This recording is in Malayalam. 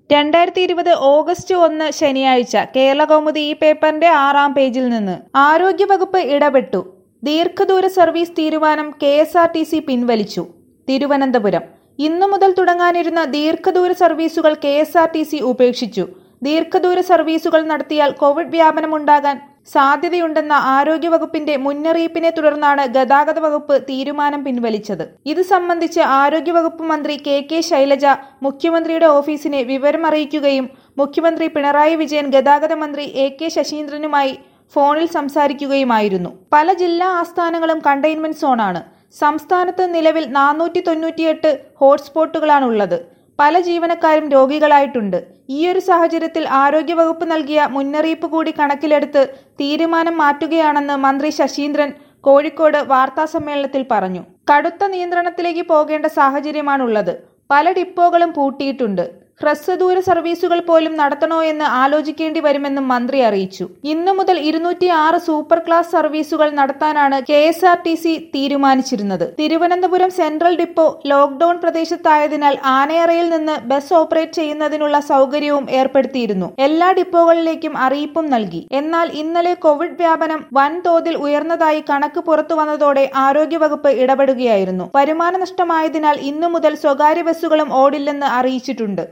രണ്ടായിരത്തി ഇരുപത് ഓഗസ്റ്റ് ഒന്ന് ശനിയാഴ്ച കേരളകൗമുദി ഈ പേപ്പറിന്റെ ആറാം പേജിൽ നിന്ന് ആരോഗ്യവകുപ്പ് ഇടപെട്ടു ദീർഘദൂര സർവീസ് തീരുമാനം K S R T C പിൻവലിച്ചു തിരുവനന്തപുരം ഇന്നു മുതൽ തുടങ്ങാനിരുന്ന ദീർഘദൂര സർവീസുകൾ K S R T C ഉപേക്ഷിച്ചു ദീർഘദൂര സർവീസുകൾ നടത്തിയാൽ കോവിഡ് വ്യാപനമുണ്ടാകാൻ സാധ്യതയുണ്ടെന്ന ആരോഗ്യവകുപ്പിന്റെ മുന്നറിയിപ്പിനെ തുടർന്നാണ് ഗതാഗത വകുപ്പ് തീരുമാനം പിൻവലിച്ചത് ഇത് സംബന്ധിച്ച് ആരോഗ്യവകുപ്പ് മന്ത്രി കെ കെ ശൈലജ മുഖ്യമന്ത്രിയുടെ ഓഫീസിനെ വിവരമറിയിക്കുകയും മുഖ്യമന്ത്രി പിണറായി വിജയൻ ഗതാഗത മന്ത്രി എ കെ ശശീന്ദ്രനുമായി ഫോണിൽ സംസാരിക്കുകയുമായിരുന്നു പല ജില്ലാ ആസ്ഥാനങ്ങളും കണ്ടെയ്ൻമെന്റ് സോണാണ് സംസ്ഥാനത്ത് നിലവിൽ നാനൂറ്റി തൊണ്ണൂറ്റിയെട്ട് ഹോട്ട്സ്പോട്ടുകളാണുള്ളത് പല ജീവനക്കാരും രോഗികളായിട്ടുണ്ട് ഈയൊരു സാഹചര്യത്തിൽ ആരോഗ്യവകുപ്പ് നൽകിയ മുന്നറിയിപ്പ് കൂടി കണക്കിലെടുത്ത് തീരുമാനം മാറ്റുകയാണെന്ന് മന്ത്രി ശശീന്ദ്രൻ കോഴിക്കോട് വാർത്താസമ്മേളനത്തിൽ പറഞ്ഞു കടുത്ത നിയന്ത്രണത്തിലേക്ക് പോകേണ്ട സാഹചര്യമാണുള്ളത് പല ഡിപ്പോകളും പൂട്ടിയിട്ടുണ്ട് ഹ്രസ്വദൂര സർവീസുകൾ പോലും നടത്തണോ എന്ന് ആലോചിക്കേണ്ടി വരുമെന്നും മന്ത്രി അറിയിച്ചു ഇന്നു മുതൽ ഇരുന്നൂറ്റി ആറ് സൂപ്പർ ക്ലാസ് സർവീസുകൾ നടത്താനാണ് K S R T C തീരുമാനിച്ചിരുന്നത് തിരുവനന്തപുരം സെൻട്രൽ ഡിപ്പോ ലോക്ഡൌൺ പ്രദേശത്തായതിനാൽ ആനയറയിൽ നിന്ന് ബസ് ഓപ്പറേറ്റ് ചെയ്യുന്നതിനുള്ള സൗകര്യവും ഏർപ്പെടുത്തിയിരുന്നു എല്ലാ ഡിപ്പോകളിലേക്കും അറിയിപ്പും നൽകി എന്നാൽ ഇന്നലെ കോവിഡ് വ്യാപനം വൻതോതിൽ ഉയർന്നതായി കണക്ക് പുറത്തു വന്നതോടെ ആരോഗ്യവകുപ്പ് ഇടപെടുകയായിരുന്നു വരുമാന നഷ്ടമായതിനാൽ ഇന്നു മുതൽ സ്വകാര്യ ബസ്സുകളും ഓടില്ലെന്ന് അറിയിച്ചിട്ടുണ്ട്